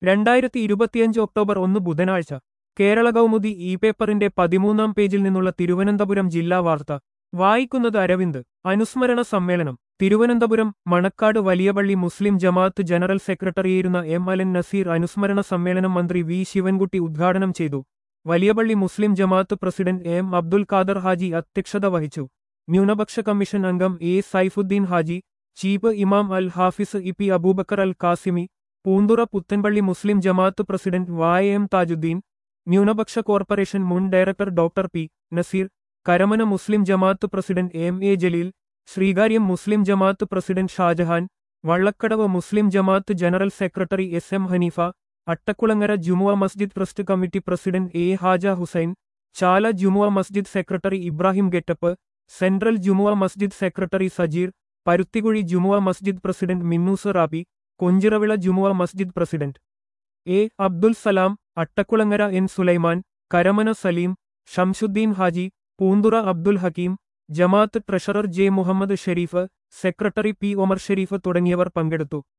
രണ്ടായിരത്തി ഇരുപത്തിയഞ്ച് ഒക്ടോബർ ഒന്ന് ബുധനാഴ്ച കേരള കൗമുദി ഇ പേപ്പറിന്റെ പതിമൂന്നാം പേജിൽ നിന്നുള്ള തിരുവനന്തപുരം ജില്ലാ വാർത്ത വായിക്കുന്നത് അരവിന്ദ് അനുസ്മരണ സമ്മേളനം തിരുവനന്തപുരം മണക്കാട് വലിയപള്ളി മുസ്ലിം ജമാഅത്ത് ജനറൽ സെക്രട്ടറിയായിരുന്ന എം അലൻ നസീർ അനുസ്മരണ സമ്മേളനം മന്ത്രി വി ശിവൻകുട്ടി ഉദ്ഘാടനം ചെയ്തു വലിയപള്ളി മുസ്ലിം ജമാഅത്ത് പ്രസിഡന്റ് എം അബ്ദുൽ ഖാദർ ഹാജി അധ്യക്ഷത വഹിച്ചു ന്യൂനപക്ഷ കമ്മീഷൻ അംഗം എ സൈഫുദ്ദീൻ ഹാജി ചീഫ് ഇമാം Al Hafiz E P Aboobacker Al Qasimi Poonthura Puthenpalli Muslim Jamaath president വായ എം താജുദ്ദീൻ ന്യൂനപക്ഷ കോർപ്പറേഷൻ മുൻ director doctor P Nazeer Karamana Muslim Jamaath president M A Jaleel Sreekaryam Muslim Jamaath president Shajahan Vallakkadavu Muslim Jamaath general secretary S M Haneefa Attakulangara Juma Masjid trust committee president A Haja Hussain Chala Juma Masjid secretary Ibrahim ഗെറ്റപ്പ് central Juma Masjid secretary Sajeer Paruthikuzhi Juma Masjid president മിന്നൂസ് Rabi Konchiravila Juma Masjid president A Abdul Salam Attakulangara N Sulaiman Karamana Saleem Shamsuddeen Haji Poonthura Abdul Hakeem Jamaath treasurer J Muhammad Shareef secretary P Omar Shareef തുടങ്ങിയവർ പങ്കെടുത്തു